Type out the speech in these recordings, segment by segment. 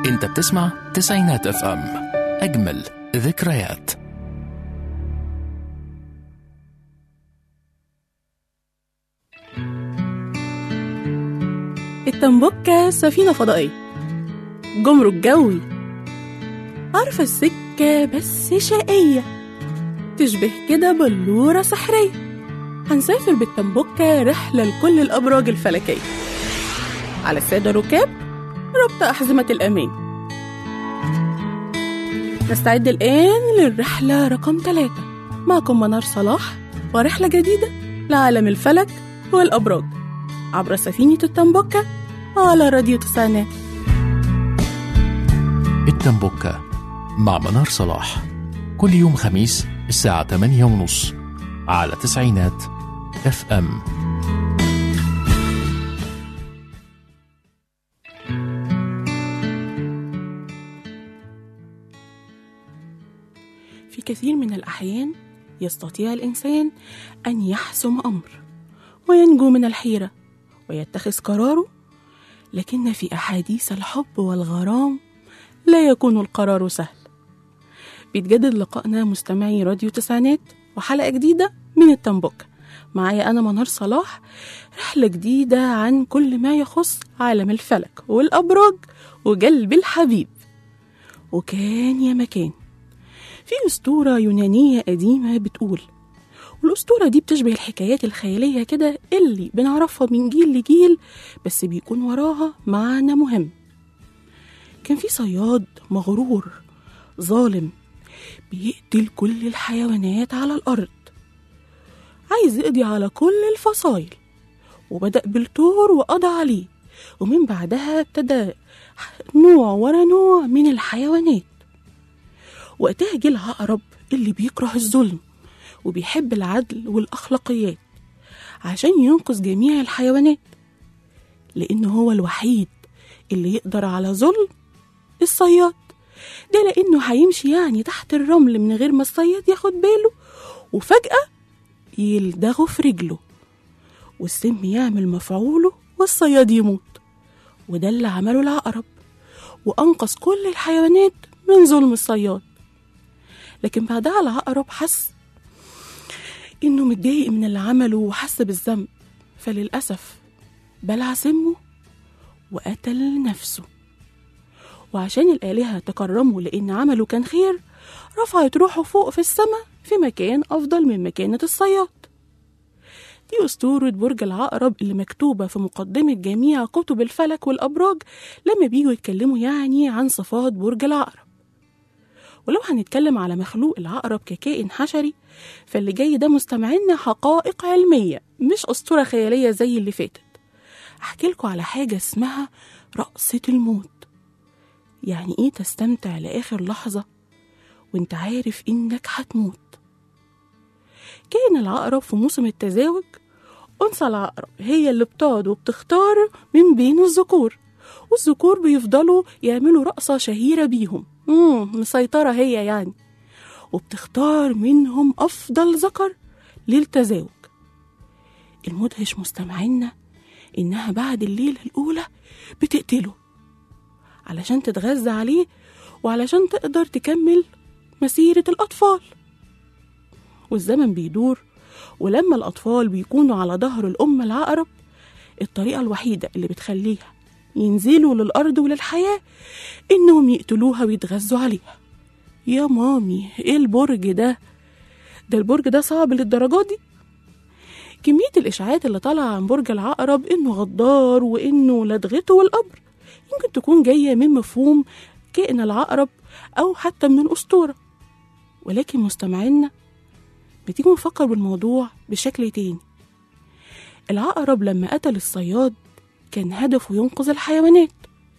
انت بتسمع تسعينات اف ام اجمل ذكريات التنبكة سفينة فضائية جمرك جوي عارفة السكة بس شقية تشبه كده بلورة سحرية هنسافر بالتنبكة رحلة لكل الأبراج الفلكية على السادة ركاب ربط أحزمة الأمان نستعد الآن للرحلة رقم ثلاثة معكم منار صلاح ورحلة جديدة لعالم الفلك والأبراج عبر سفينة التنبكة على راديو تسعينات التنبكة مع منار صلاح كل يوم خميس الساعة 8 ونص على تسعينات اف ام في كثير من الأحيان يستطيع الإنسان أن يحسم أمر وينجو من الحيرة ويتخذ قراره لكن في أحاديث الحب والغرام لا يكون القرار سهل بيتجدد لقائنا مستمعي راديو تسعينات وحلقة جديدة من التنبكة معايا أنا منار صلاح رحلة جديدة عن كل ما يخص عالم الفلك والأبراج وجلب الحبيب وكان يا مكان في أسطورة يونانية قديمة بتقول والأسطورة دي بتشبه الحكايات الخيالية كده اللي بنعرفها من جيل لجيل بس بيكون وراها معنى مهم كان في صياد مغرور ظالم بيقتل كل الحيوانات على الأرض عايز يقضي على كل الفصايل وبدأ بالطور وقضى عليه ومن بعدها ابتدى نوع ورا نوع من الحيوانات وقتها جه العقرب اللي بيكره الظلم وبيحب العدل والأخلاقيات عشان ينقذ جميع الحيوانات لأنه هو الوحيد اللي يقدر على ظلم الصياد ده لأنه هيمشي يعني تحت الرمل من غير ما الصياد ياخد باله وفجأة يلدغه في رجله والسم يعمل مفعوله والصياد يموت وده اللي عمله العقرب وأنقذ كل الحيوانات من ظلم الصياد لكن بعدها العقرب حس إنه متضايق من اللي عمله وحس بالذنب فللأسف بلع سمه وقتل نفسه وعشان الآلهة تكرمه لأن عمله كان خير رفعت روحه فوق في السماء في مكان أفضل من مكانة الصياد دي أسطورة برج العقرب اللي مكتوبة في مقدمة جميع كتب الفلك والأبراج لما بيجوا يتكلموا يعني عن صفات برج العقرب ولو هنتكلم على مخلوق العقرب ككائن حشري فاللي جاي ده مستمعينا حقائق علمية مش أسطورة خيالية زي اللي فاتت أحكي لكم على حاجة اسمها رقصة الموت يعني إيه تستمتع لآخر لحظة وإنت عارف إنك هتموت كائن العقرب في موسم التزاوج أنثى العقرب هي اللي بتقعد وبتختار من بين الذكور والذكور بيفضلوا يعملوا رقصة شهيرة بيهم مم مسيطرة هي يعني وبتختار منهم أفضل ذكر للتزاوج المدهش مستمعينا إنها بعد الليلة الأولى بتقتله علشان تتغذى عليه وعلشان تقدر تكمل مسيرة الأطفال والزمن بيدور ولما الأطفال بيكونوا على ظهر الأم العقرب الطريقة الوحيدة اللي بتخليها ينزلوا للأرض وللحياة إنهم يقتلوها ويتغذوا عليها يا مامي إيه البرج ده ده البرج ده صعب للدرجة دي كمية الإشاعات اللي طالعة عن برج العقرب إنه غدار وإنه لدغته والقبر يمكن تكون جاية من مفهوم كائن العقرب أو حتى من الأسطورة ولكن مستمعينا بتيجي نفكر بالموضوع بشكل تاني العقرب لما قتل الصياد كان هدفه ينقذ الحيوانات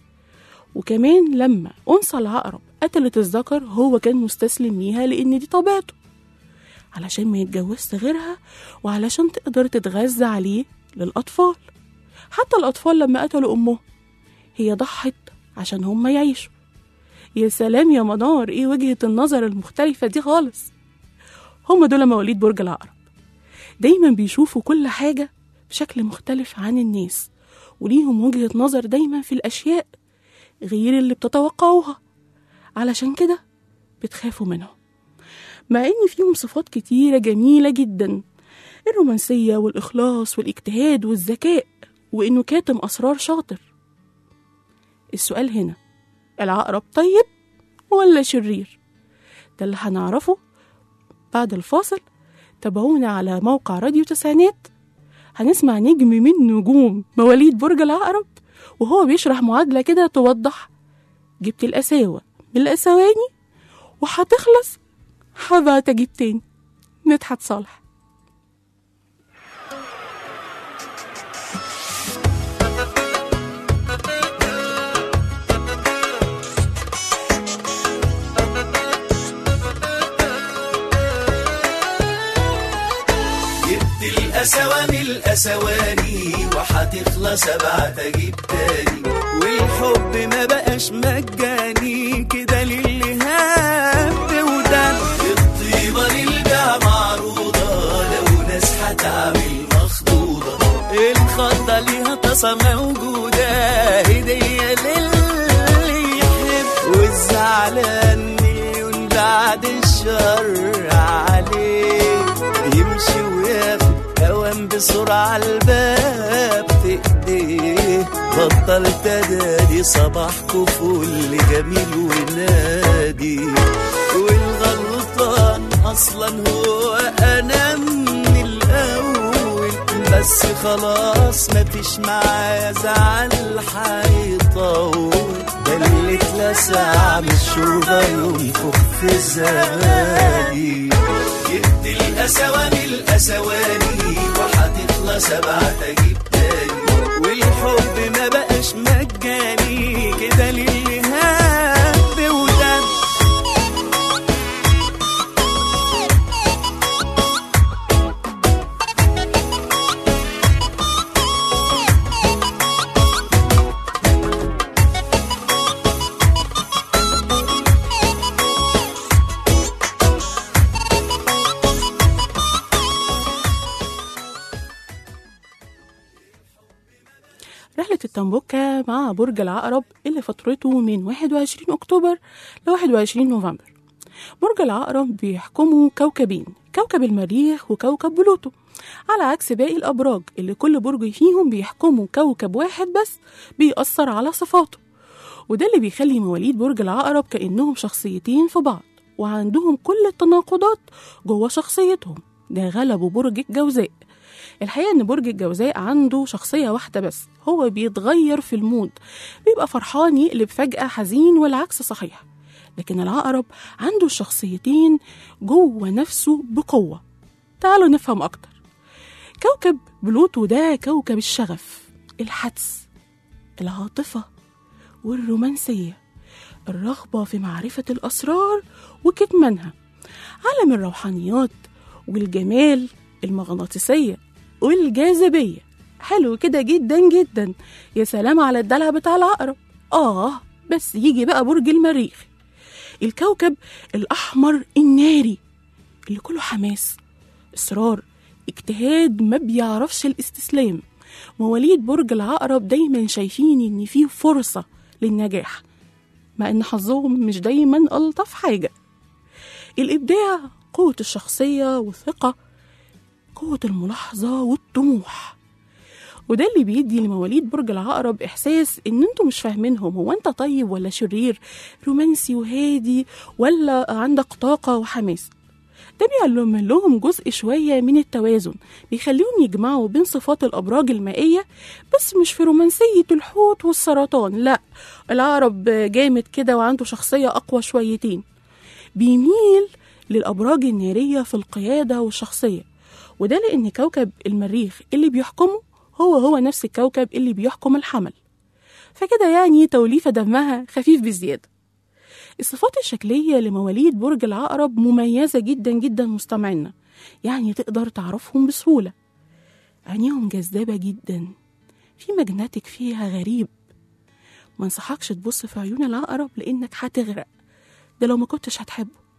وكمان لما أنثى العقرب قتلت الذكر هو كان مستسلم ليها لأن دي طبيعته علشان ما يتجوزش غيرها وعلشان تقدر تتغذى عليه للأطفال حتى الأطفال لما قتلوا أمهم هي ضحت عشان هم يعيشوا يا سلام يا منار ايه وجهة النظر المختلفة دي خالص هم دول مواليد برج العقرب دايما بيشوفوا كل حاجة بشكل مختلف عن الناس وليهم وجهة نظر دايما في الأشياء غير اللي بتتوقعوها علشان كده بتخافوا منهم مع إن فيهم صفات كتيرة جميلة جدا الرومانسية والإخلاص والاجتهاد والذكاء وإنه كاتم أسرار شاطر السؤال هنا العقرب طيب ولا شرير ده اللي هنعرفه بعد الفاصل تابعونا على موقع راديو تسعينات هنسمع نجم من نجوم مواليد برج العقرب وهو بيشرح معادلة كده توضح جبت القساوة من القسواني وهتخلص هبقى تجيب تاني مدحت صالح جبت الأسواني الأسواني وهتخلص أبعت أجيب تاني والحب ما بقاش مجاني كده للي هب ودان الطيبة للبيع معروضة لو ناس هتعمل مخضوضة الخضة ليها طاسة موجودة هدية للي يحب والزعلان مليون بعد الشر عليه يمشي وياخد هوام بسرعة الباب في ايديه بطل تداري صباح كفول جميل ونادي والغلطان اصلا هو انا من الاول بس خلاص مفيش معايا زعل هيطول ده اللي اتلسع من الشوربة ينفخ في زبادي جبت الأسواني الأسواني وهتخلص أبعت أجيب تاني والحب ما بقاش مجاني كده للي هب ودم رحلة التنبوكة مع برج العقرب اللي فترته من 21 أكتوبر ل 21 نوفمبر برج العقرب بيحكمه كوكبين كوكب المريخ وكوكب بلوتو على عكس باقي الأبراج اللي كل برج فيهم بيحكمه كوكب واحد بس بيأثر على صفاته وده اللي بيخلي مواليد برج العقرب كأنهم شخصيتين في بعض وعندهم كل التناقضات جوه شخصيتهم ده غلبوا برج الجوزاء الحقيقة إن برج الجوزاء عنده شخصية واحدة بس هو بيتغير في المود بيبقى فرحان يقلب فجأة حزين والعكس صحيح لكن العقرب عنده الشخصيتين جوه نفسه بقوة تعالوا نفهم أكتر كوكب بلوتو ده كوكب الشغف الحدس العاطفة والرومانسية الرغبة في معرفة الأسرار وكتمانها عالم الروحانيات والجمال المغناطيسية والجاذبية حلو كده جدا جدا يا سلام على الدلع بتاع العقرب آه بس يجي بقى برج المريخ الكوكب الأحمر الناري اللي كله حماس إصرار اجتهاد ما بيعرفش الاستسلام مواليد برج العقرب دايما شايفين إن فيه فرصة للنجاح مع إن حظهم مش دايما ألطف حاجة الإبداع قوة الشخصية والثقة قوة الملاحظة والطموح وده اللي بيدي لمواليد برج العقرب إحساس إن أنتوا مش فاهمينهم هو أنت طيب ولا شرير رومانسي وهادي ولا عندك طاقة وحماس ده بيعلم لهم جزء شوية من التوازن بيخليهم يجمعوا بين صفات الأبراج المائية بس مش في رومانسية الحوت والسرطان لا العقرب جامد كده وعنده شخصية أقوى شويتين بيميل للأبراج النارية في القيادة والشخصية وده لأن كوكب المريخ اللي بيحكمه هو هو نفس الكوكب اللي بيحكم الحمل فكده يعني توليفة دمها خفيف بزيادة الصفات الشكلية لمواليد برج العقرب مميزة جدا جدا مستمعينا يعني تقدر تعرفهم بسهولة عينيهم جذابة جدا في مجنتك فيها غريب ما انصحكش تبص في عيون العقرب لأنك هتغرق ده لو ما كنتش هتحبه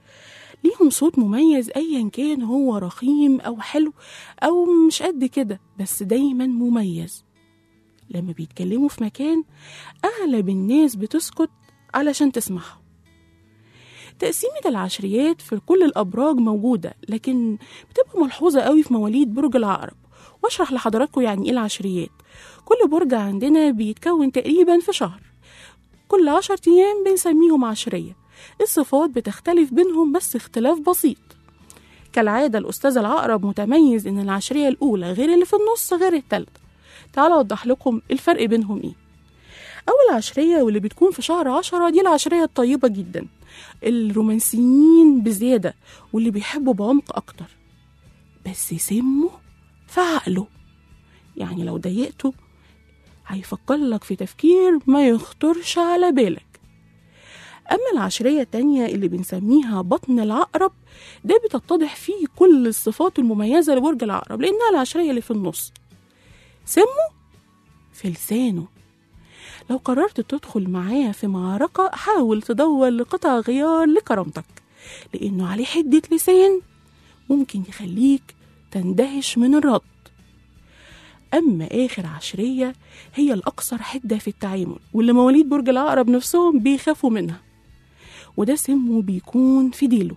ليهم صوت مميز ايا كان هو رخيم او حلو او مش قد كده بس دايما مميز لما بيتكلموا في مكان أغلب الناس بتسكت علشان تسمعهم تقسيمة العشريات في كل الأبراج موجودة لكن بتبقى ملحوظة قوي في مواليد برج العقرب واشرح لحضراتكم يعني ايه العشريات كل برج عندنا بيتكون تقريبا في شهر كل عشر أيام بنسميهم عشرية الصفات بتختلف بينهم بس اختلاف بسيط كالعادة الأستاذ العقرب متميز إن العشرية الأولى غير اللي في النص غير التالتة تعالوا أوضح لكم الفرق بينهم إيه أول عشرية واللي بتكون في شهر عشرة دي العشرية الطيبة جدا الرومانسيين بزيادة واللي بيحبوا بعمق أكتر بس سمه في عقله يعني لو ضايقته هيفكر لك في تفكير ما يخطرش على بالك أما العشرية التانية اللي بنسميها بطن العقرب ده بتتضح فيه كل الصفات المميزة لبرج العقرب لأنها العشرية اللي في النص سمه في لسانه لو قررت تدخل معاه في معركة حاول تدور لقطع غيار لكرامتك لأنه عليه حدة لسان ممكن يخليك تندهش من الرد أما آخر عشرية هي الأكثر حدة في التعامل واللي مواليد برج العقرب نفسهم بيخافوا منها وده سمه بيكون في ديله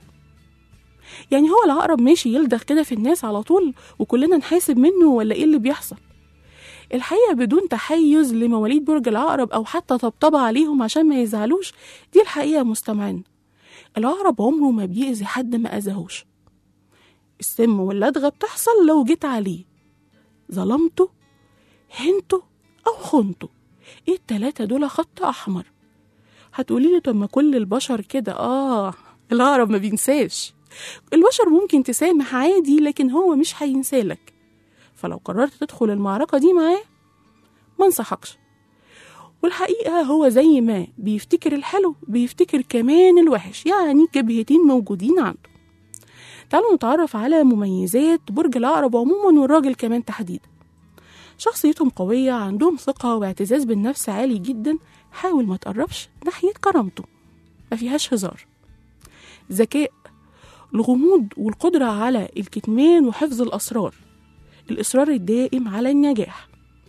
يعني هو العقرب ماشي يلدغ كده في الناس على طول وكلنا نحاسب منه ولا ايه اللي بيحصل الحقيقة بدون تحيز لمواليد برج العقرب أو حتى طبطبة عليهم عشان ما يزعلوش دي الحقيقة مستمعين العقرب عمره ما بيأذي حد ما أذاهوش السم واللدغة بتحصل لو جيت عليه ظلمته هنته أو خنته ايه التلاتة دول خط أحمر هتقولي لي طب ما كل البشر كده آه العقرب ما بينساش البشر ممكن تسامح عادي لكن هو مش هينسالك فلو قررت تدخل المعركة دي معاه ما انصحكش والحقيقة هو زي ما بيفتكر الحلو بيفتكر كمان الوحش يعني جبهتين موجودين عنده تعالوا نتعرف على مميزات برج العقرب عموما والراجل كمان تحديدا شخصيتهم قوية عندهم ثقة واعتزاز بالنفس عالي جدا حاول ما تقربش ناحية كرامته ما فيهاش هزار ذكاء الغموض والقدرة على الكتمان وحفظ الأسرار الإصرار الدائم على النجاح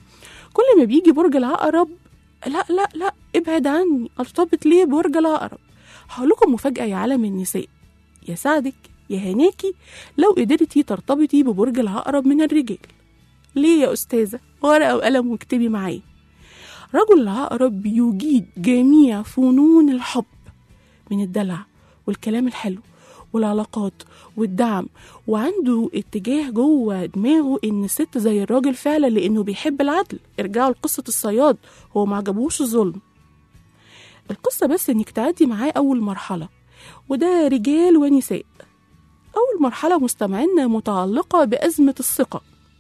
كل ما بيجي برج العقرب لا لا لا ابعد عني ارتبط ليه برج العقرب هقول لكم مفاجأة يا عالم النساء يسعدك يا هناكي لو قدرتي ترتبطي ببرج العقرب من الرجال ليه يا أستاذة ورقة وقلم واكتبي معايا رجل العقرب بيجيد جميع فنون الحب من الدلع والكلام الحلو والعلاقات والدعم وعنده اتجاه جوه دماغه ان الست زي الراجل فعلا لانه بيحب العدل ارجعوا لقصة الصياد هو ما عجبوش الظلم القصة بس انك تعدي معاه اول مرحلة وده رجال ونساء اول مرحلة مستمعينا متعلقة بأزمة الثقة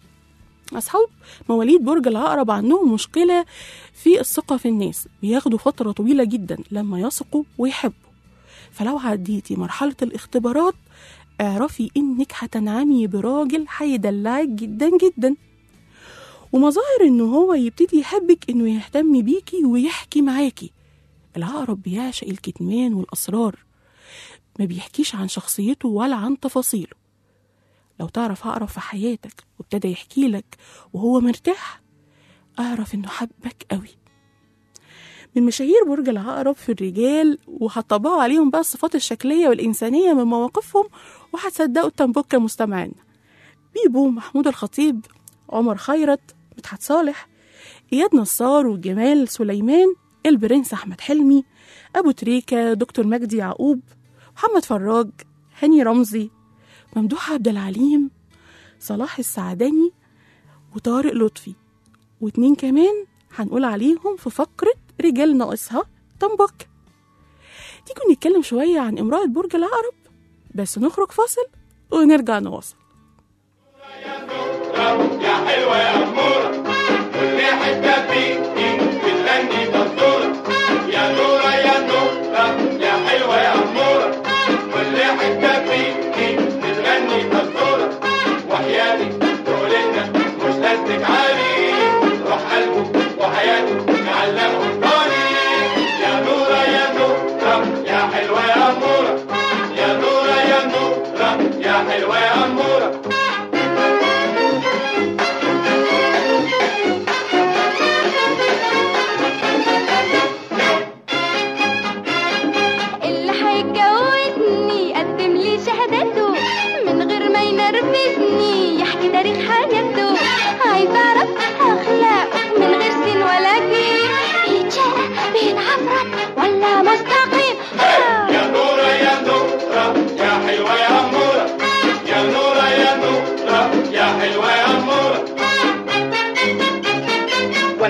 أصحاب مواليد برج العقرب عندهم مشكلة في الثقة في الناس بياخدوا فترة طويلة جدا لما يثقوا ويحبوا فلو عديتي مرحلة الاختبارات اعرفي انك هتنعمي براجل هيدلعك جدا جدا ومظاهر انه هو يبتدي يحبك انه يهتم بيكي ويحكي معاكي العقرب بيعشق الكتمان والاسرار ما بيحكيش عن شخصيته ولا عن تفاصيله لو تعرف عقرب في حياتك وابتدى يحكي لك وهو مرتاح اعرف انه حبك قوي من مشاهير برج العقرب في الرجال وهتطبقوا عليهم بقى الصفات الشكلية والإنسانية من مواقفهم وهتصدقوا التنبكة مستمعينا بيبو محمود الخطيب عمر خيرت مدحت صالح إياد نصار وجمال سليمان البرنس أحمد حلمي أبو تريكة دكتور مجدي يعقوب محمد فراج هاني رمزي ممدوح عبد العليم صلاح السعداني وطارق لطفي واتنين كمان هنقول عليهم في فقرة رجال ناقصها تنبك تيجوا نتكلم شوية عن امرأة برج العقرب بس نخرج فاصل ونرجع نواصل يا حلوة يا أمورة كل حتة فيكي بتغني دكتورة يا نورة يا نورة يا حلوة يا أمورة كل حتة فيكي بتغني دكتورة وحياتك تقولنا مش لازمك عالي روح قلبه وحياته نعلمه الطريق يا نورة يا نورة يا حلوة يا أمورة يا نورة يا نورة يا حلوة يا أمورة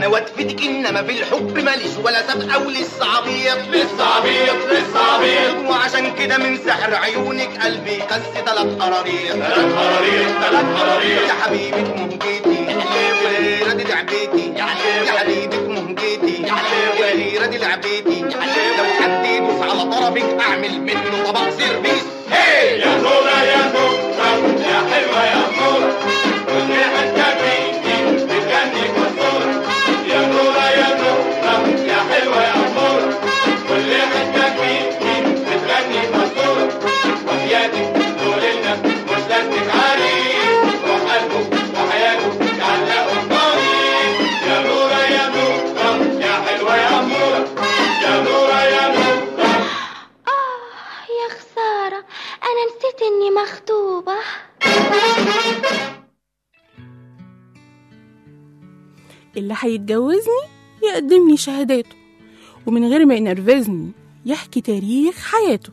انا واتفتك انما في الحب ماليش ولا سابقه ولسه عبيط لسه عبيط لسه عبيط وعشان كده من سحر عيونك قلبي قس تلات قراريط ثلاث قراريط ثلاث قراريط يا حبيبة مهجتي الليلة دي لعبتي يا حبيبة مهجتي الليلة دي لعبتي لو حد يدوس على طرفك اعمل منه طبق سيرفيس هي يا نورة يا نورة يا حلوة يا نورة كل حتة فيكي بتغني فزورة يا نورة يا نورة يا حلوة يا نورة كل حتة فيكي بتغني فزورة وحياتك تقول لنا مش لازمك عريس روح قلبه وحياته يعلقوا الطريق يا نورة يا نورة يا حلوة يا نورة يا نورة يا نورة آه يا خسارة أنا نسيت إني مخطوبة اللي هيتجوزني يقدم لي شهاداته ومن غير ما ينرفزني يحكي تاريخ حياته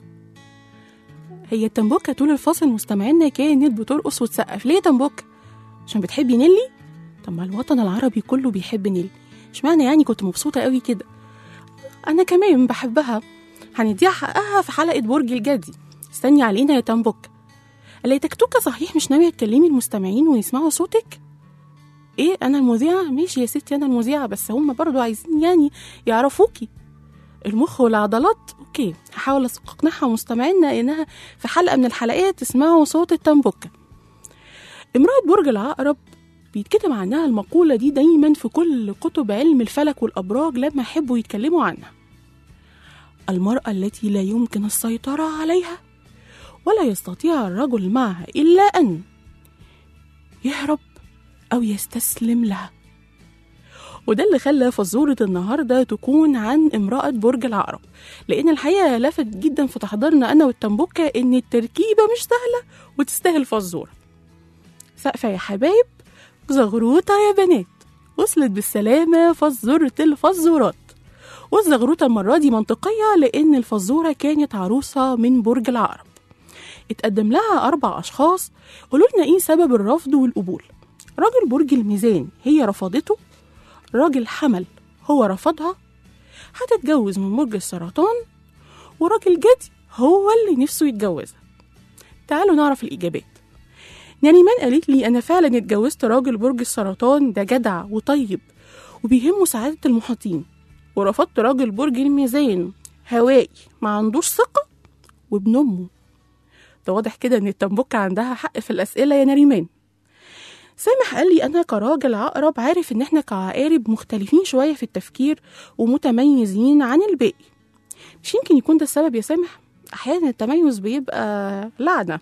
هي التنبوكة طول الفصل مستمعينا كانت بترقص وتسقف ليه يا تنبوكة عشان بتحبي نيلي طب ما الوطن العربي كله بيحب نيلي اشمعنى يعني كنت مبسوطة قوي كده انا كمان بحبها هنديها حقها في حلقة برج الجدي استني علينا يا تنبوكة اللي تكتوكة صحيح مش ناوية تكلمي المستمعين ويسمعوا صوتك ايه انا المذيعه ماشي يا ستي انا المذيعه بس هم برضو عايزين يعني يعرفوكي المخ والعضلات اوكي هحاول اقنعها مستمعينا انها في حلقه من الحلقات تسمعوا صوت التنبكه امراه برج العقرب بيتكتب عنها المقولة دي دايما في كل كتب علم الفلك والأبراج لما يحبوا يتكلموا عنها المرأة التي لا يمكن السيطرة عليها ولا يستطيع الرجل معها إلا أن يهرب أو يستسلم لها وده اللي خلى فزورة النهاردة تكون عن امرأة برج العقرب لأن الحقيقة لفت جدا في تحضيرنا أنا والتنبوكة إن التركيبة مش سهلة وتستاهل فزورة سقفة يا حبايب زغروطة يا بنات وصلت بالسلامة فزورة الفزورات والزغروطة المرة دي منطقية لأن الفزورة كانت عروسة من برج العقرب اتقدم لها أربع أشخاص قولوا لنا إيه سبب الرفض والقبول راجل برج الميزان هي رفضته راجل حمل هو رفضها هتتجوز من برج السرطان وراجل جدي هو اللي نفسه يتجوزها تعالوا نعرف الإجابات نريمان قالت لي أنا فعلا اتجوزت راجل برج السرطان ده جدع وطيب وبيهمه سعادة المحيطين ورفضت راجل برج الميزان هوائي ما عندوش ثقة وابن أمه ده واضح كده إن التنبكة عندها حق في الأسئلة يا نريمان سامح قال لي أنا كراجل عقرب عارف إن إحنا كعقارب مختلفين شوية في التفكير ومتميزين عن الباقي مش يمكن يكون ده السبب يا سامح أحيانا التميز بيبقى لعنة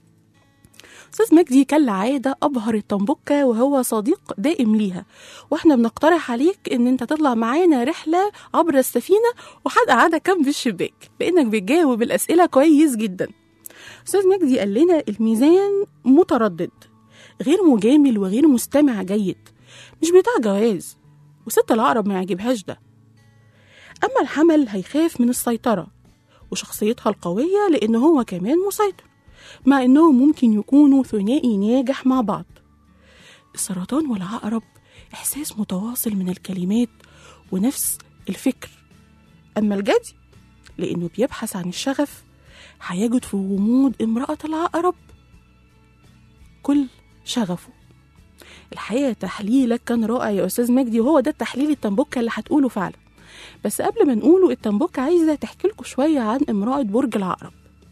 أستاذ مجدي كالعادة أبهر التنبكة وهو صديق دائم ليها وإحنا بنقترح عليك إن أنت تطلع معانا رحلة عبر السفينة وهنقعدك جنب الشباك لأنك بتجاوب الأسئلة كويس جدا أستاذ مجدي قال لنا الميزان متردد غير مجامل وغير مستمع جيد مش بتاع جواز وست العقرب ما يعجبهاش ده أما الحمل هيخاف من السيطرة وشخصيتها القوية لأن هو كمان مسيطر مع إنهم ممكن يكونوا ثنائي ناجح مع بعض السرطان والعقرب إحساس متواصل من الكلمات ونفس الفكر أما الجدي لأنه بيبحث عن الشغف هيجد في غموض امرأة العقرب كل شغفه الحقيقة تحليلك كان رائع يا أستاذ مجدي وهو ده التحليل التنبكة اللي هتقوله فعلا بس قبل ما نقوله التنبكة عايزة تحكي لكم شوية عن امرأة برج العقرب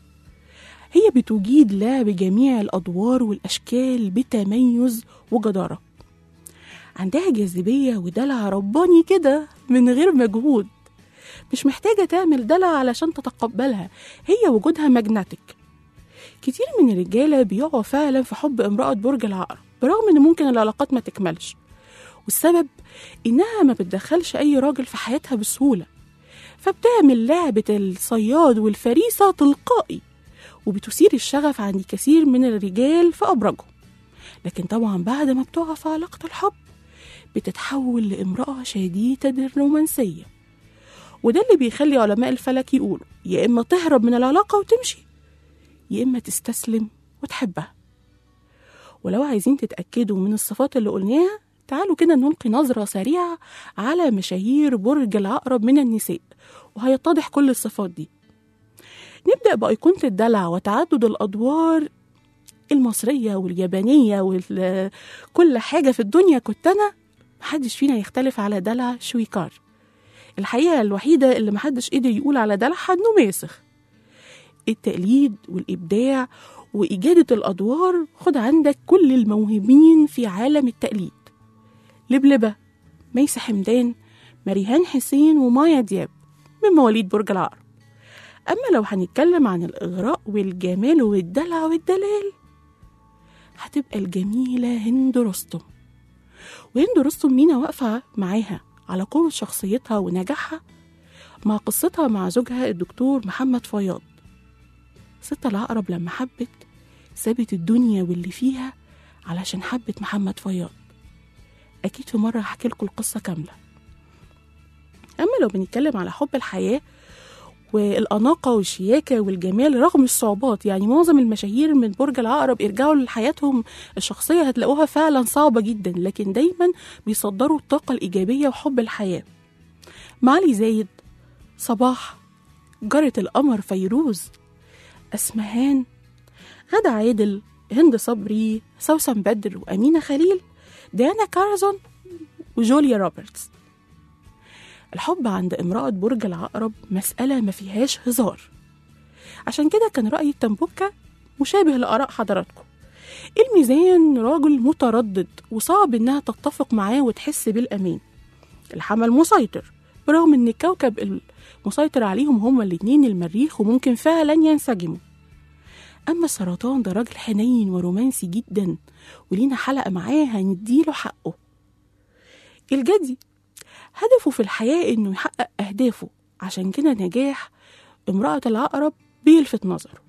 هي بتجيد لعب جميع الأدوار والأشكال بتميز وجدارة عندها جاذبية ودلع رباني كده من غير مجهود مش محتاجة تعمل دلع علشان تتقبلها هي وجودها ماجنتيك كتير من الرجالة بيقعوا فعلا في حب امرأة برج العقرب برغم ان ممكن العلاقات ما تكملش والسبب انها ما بتدخلش اي راجل في حياتها بسهولة فبتعمل لعبة الصياد والفريسة تلقائي وبتثير الشغف عند كثير من الرجال في أبراجهم لكن طبعا بعد ما بتقع في علاقة الحب بتتحول لامرأة شديدة الرومانسية وده اللي بيخلي علماء الفلك يقولوا يا إما تهرب من العلاقة وتمشي يا إما تستسلم وتحبها ولو عايزين تتأكدوا من الصفات اللي قلناها تعالوا كده نلقي نظرة سريعة على مشاهير برج العقرب من النساء وهيتضح كل الصفات دي نبدأ بأيقونة الدلع وتعدد الأدوار المصرية واليابانية وكل حاجة في الدنيا كنت أنا محدش فينا يختلف على دلع شويكار الحقيقة الوحيدة اللي محدش قدر يقول على دلعها إنه ماسخ التقليد والإبداع وإجادة الأدوار خد عندك كل الموهوبين في عالم التقليد لبلبة ميسة حمدان مريهان حسين ومايا دياب من مواليد برج العقرب أما لو هنتكلم عن الإغراء والجمال والدلع والدلال هتبقى الجميلة هند رستم وهند رستم مينا واقفة معاها على قوة شخصيتها ونجاحها مع قصتها مع زوجها الدكتور محمد فياض ست العقرب لما حبت سابت الدنيا واللي فيها علشان حبت محمد فياض أكيد في مرة هحكي لكم القصة كاملة أما لو بنتكلم على حب الحياة والأناقة والشياكة والجمال رغم الصعوبات يعني معظم المشاهير من برج العقرب يرجعوا لحياتهم الشخصية هتلاقوها فعلا صعبة جدا لكن دايما بيصدروا الطاقة الإيجابية وحب الحياة معالي زايد صباح جارة القمر فيروز أسمهان غدا عادل هند صبري سوسن بدر وأمينة خليل ديانا كارزون وجوليا روبرتس الحب عند امرأة برج العقرب مسألة ما فيهاش هزار عشان كده كان رأي التنبوكة مشابه لآراء حضراتكم الميزان راجل متردد وصعب إنها تتفق معاه وتحس بالأمان الحمل مسيطر برغم إن الكوكب المسيطر عليهم هما الاتنين المريخ وممكن فعلا ينسجموا أما السرطان ده راجل حنين ورومانسي جدا ولينا حلقة معاه هنديله حقه الجدي هدفه في الحياة إنه يحقق أهدافه عشان كده نجاح امرأة العقرب بيلفت نظره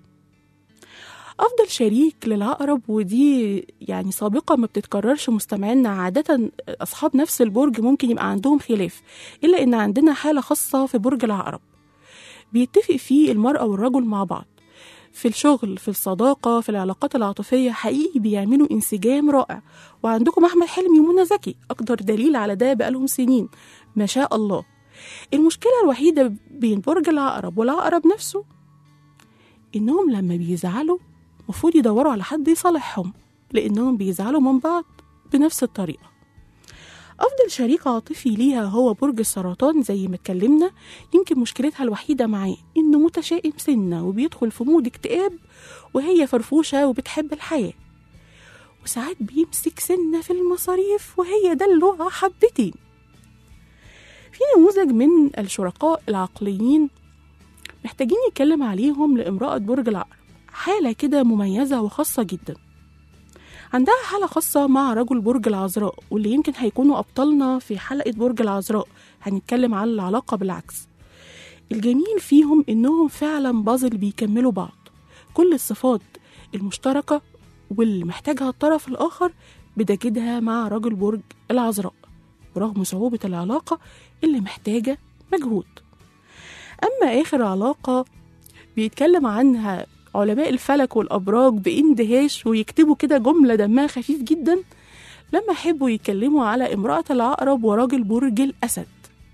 أفضل شريك للعقرب ودي يعني سابقة ما بتتكررش مستمعينا عادة أصحاب نفس البرج ممكن يبقى عندهم خلاف إلا إن عندنا حالة خاصة في برج العقرب بيتفق فيه المرأة والرجل مع بعض في الشغل في الصداقة في العلاقات العاطفية حقيقي بيعملوا انسجام رائع وعندكم أحمد حلمي ومنى زكي أقدر دليل على ده بقالهم سنين ما شاء الله المشكلة الوحيدة بين برج العقرب والعقرب نفسه إنهم لما بيزعلوا المفروض يدوروا على حد يصالحهم لأنهم بيزعلوا من بعض بنفس الطريقة أفضل شريك عاطفي ليها هو برج السرطان زي ما اتكلمنا يمكن مشكلتها الوحيدة معاه إنه متشائم سنة وبيدخل في مود اكتئاب وهي فرفوشة وبتحب الحياة وساعات بيمسك سنة في المصاريف وهي دلوعة حبتين في نموذج من الشركاء العقليين محتاجين نتكلم عليهم لامرأة برج العقرب حالة كده مميزة وخاصة جدا عندها حالة خاصة مع رجل برج العذراء واللي يمكن هيكونوا أبطالنا في حلقة برج العذراء هنتكلم عن العلاقة بالعكس الجميل فيهم إنهم فعلا بازل بيكملوا بعض كل الصفات المشتركة واللي محتاجها الطرف الآخر بتجدها مع رجل برج العذراء برغم صعوبة العلاقة اللي محتاجة مجهود أما آخر علاقة بيتكلم عنها علماء الفلك والأبراج باندهاش ويكتبوا كده جملة دمها خفيف جدا لما يحبوا يتكلموا على امرأة العقرب وراجل برج الأسد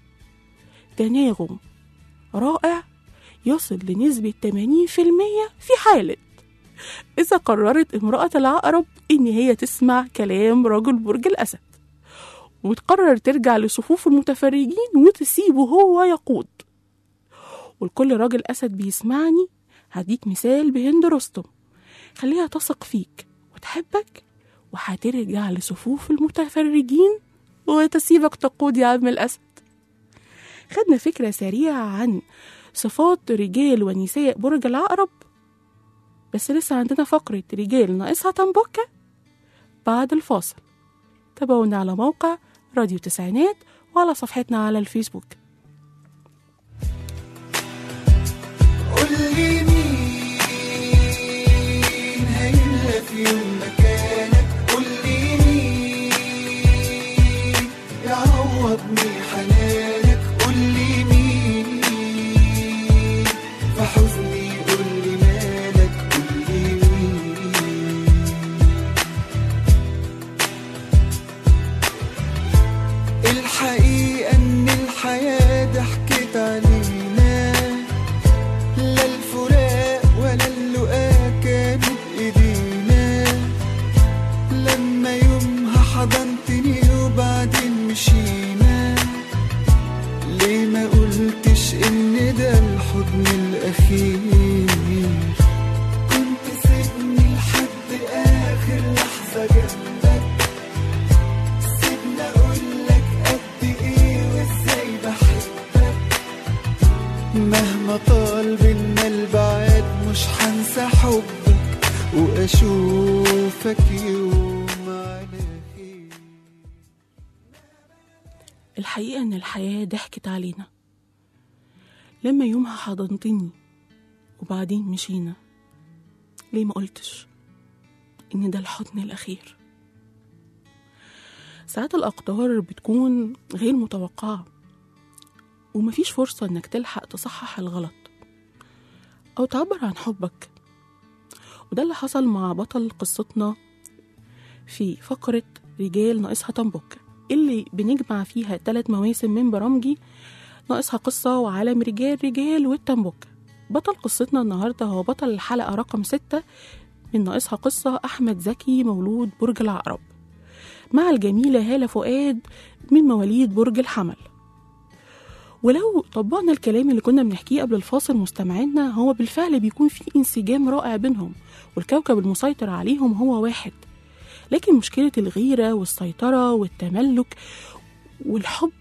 تناغم رائع يصل لنسبة 80% في حالة إذا قررت امرأة العقرب إن هي تسمع كلام رجل برج الأسد وتقرر ترجع لصفوف المتفرجين وتسيبه هو يقود والكل راجل أسد بيسمعني هديك مثال بهند رستم خليها تثق فيك وتحبك وهترجع لصفوف المتفرجين وتسيبك تقود يا عم الأسد خدنا فكرة سريعة عن صفات رجال ونساء برج العقرب بس لسه عندنا فقرة رجال ناقصها تنبكة بعد الفاصل تابعونا على موقع راديو تسعينات وعلى صفحتنا على الفيسبوك قول لي مين هيملى في يوم مكانك قول لي مين يعوضني حنانك قول لي مين في حزني قول لي مالك قول لي مين الحياة ضحكت علينا لا الفراق ولا اللقاء كانوا بإيدينا لما يومها حضنتني وبعدين مشينا ليه ما قلتش إن ده الحضن الأخير كنت سيبني لحد آخر لحظة جنبك سيبني أقولك قد إيه وإزاي بحبك مهما طال بينا البعاد مش هنسى حبك وأشوفك يوم على خير الحقيقة إن الحياة ضحكت علينا لما يومها حضنتني وبعدين مشينا ليه ما قلتش إن ده الحضن الأخير ساعات الأقدار بتكون غير متوقعة ومفيش فرصة إنك تلحق تصحح الغلط أو تعبر عن حبك وده اللي حصل مع بطل قصتنا في فقرة رجال ناقصها تنبك اللي بنجمع فيها ثلاث مواسم من برامجي ناقصها قصة وعالم رجال رجال والتنبك بطل قصتنا النهاردة هو بطل الحلقة رقم ستة من ناقصها قصة أحمد زكي مولود برج العقرب مع الجميلة هالة فؤاد من مواليد برج الحمل ولو طبقنا الكلام اللي كنا بنحكيه قبل الفاصل مستمعينا هو بالفعل بيكون في انسجام رائع بينهم والكوكب المسيطر عليهم هو واحد لكن مشكلة الغيرة والسيطرة والتملك والحب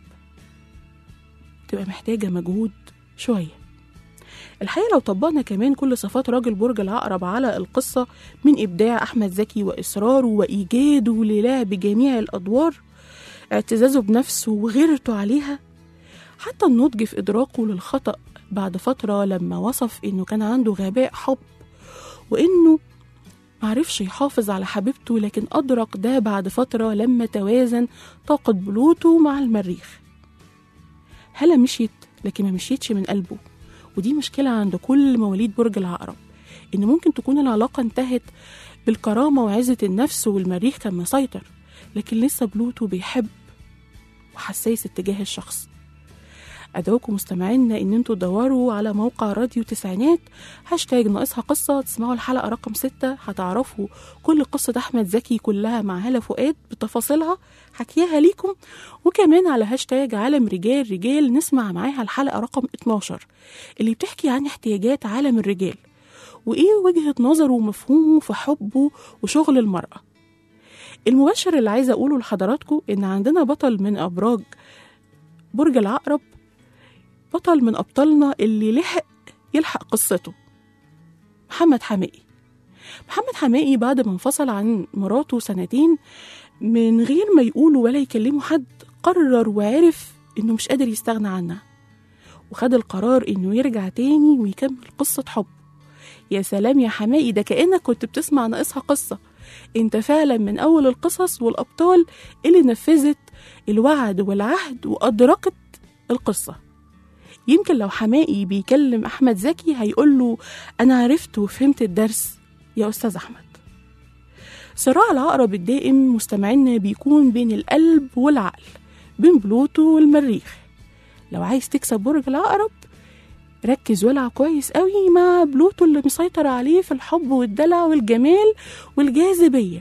تبقى محتاجة مجهود شوية الحقيقة لو طبقنا كمان كل صفات راجل برج العقرب على القصة من إبداع أحمد زكي وإصراره وإيجاده للعب جميع الأدوار اعتزازه بنفسه وغيرته عليها حتى النضج في إدراكه للخطأ بعد فترة لما وصف إنه كان عنده غباء حب وإنه معرفش يحافظ على حبيبته لكن أدرك ده بعد فترة لما توازن طاقة بلوتو مع المريخ هلا مشيت لكن ما مشيتش من قلبه ودي مشكلة عند كل مواليد برج العقرب إن ممكن تكون العلاقة انتهت بالكرامة وعزة النفس والمريخ كان مسيطر لكن لسه بلوتو بيحب وحساس اتجاه الشخص أدعوكم مستمعينا إن انتوا تدوروا على موقع راديو تسعينات هاشتاج ناقصها قصة تسمعوا الحلقة رقم ستة هتعرفوا كل قصة أحمد زكي كلها مع هالة فؤاد بتفاصيلها حكيها ليكم وكمان على هاشتاج عالم رجال رجال نسمع معاها الحلقة رقم 12 اللي بتحكي عن احتياجات عالم الرجال وإيه وجهة نظره ومفهومه في حبه وشغل المرأة المبشر اللي عايزة أقوله لحضراتكم إن عندنا بطل من أبراج برج العقرب بطل من أبطالنا اللي لحق يلحق قصته محمد حمائي محمد حمائي بعد ما انفصل عن مراته سنتين من غير ما يقولوا ولا يكلموا حد قرر وعرف إنه مش قادر يستغنى عنها وخد القرار إنه يرجع تاني ويكمل قصة حب يا سلام يا حمائي ده كأنك كنت بتسمع ناقصها قصة انت فعلا من أول القصص والأبطال اللي نفذت الوعد والعهد وأدركت القصة يمكن لو حمائي بيكلم أحمد زكي هيقول له أنا عرفت وفهمت الدرس يا أستاذ أحمد صراع العقرب الدائم مستمعينا بيكون بين القلب والعقل بين بلوتو والمريخ لو عايز تكسب برج العقرب ركز والعب كويس قوي مع بلوتو اللي مسيطر عليه في الحب والدلع والجمال والجاذبية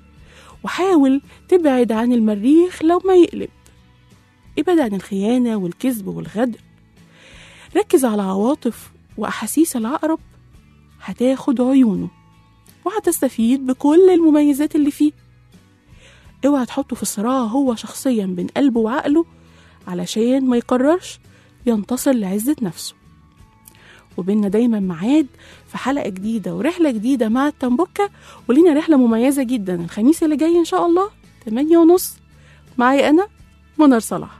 وحاول تبعد عن المريخ لو ما يقلب ابعد عن الخيانة والكذب والغدر ركز على عواطف وأحاسيس العقرب هتاخد عيونه وهتستفيد بكل المميزات اللي فيه اوعى تحطه في صراع هو شخصيا بين قلبه وعقله علشان ما يقررش ينتصر لعزة نفسه وبيننا دايما ميعاد في حلقة جديدة ورحلة جديدة مع التنبكة ولينا رحلة مميزة جدا الخميس اللي جاي إن شاء الله 8 ونص معايا أنا منار صلاح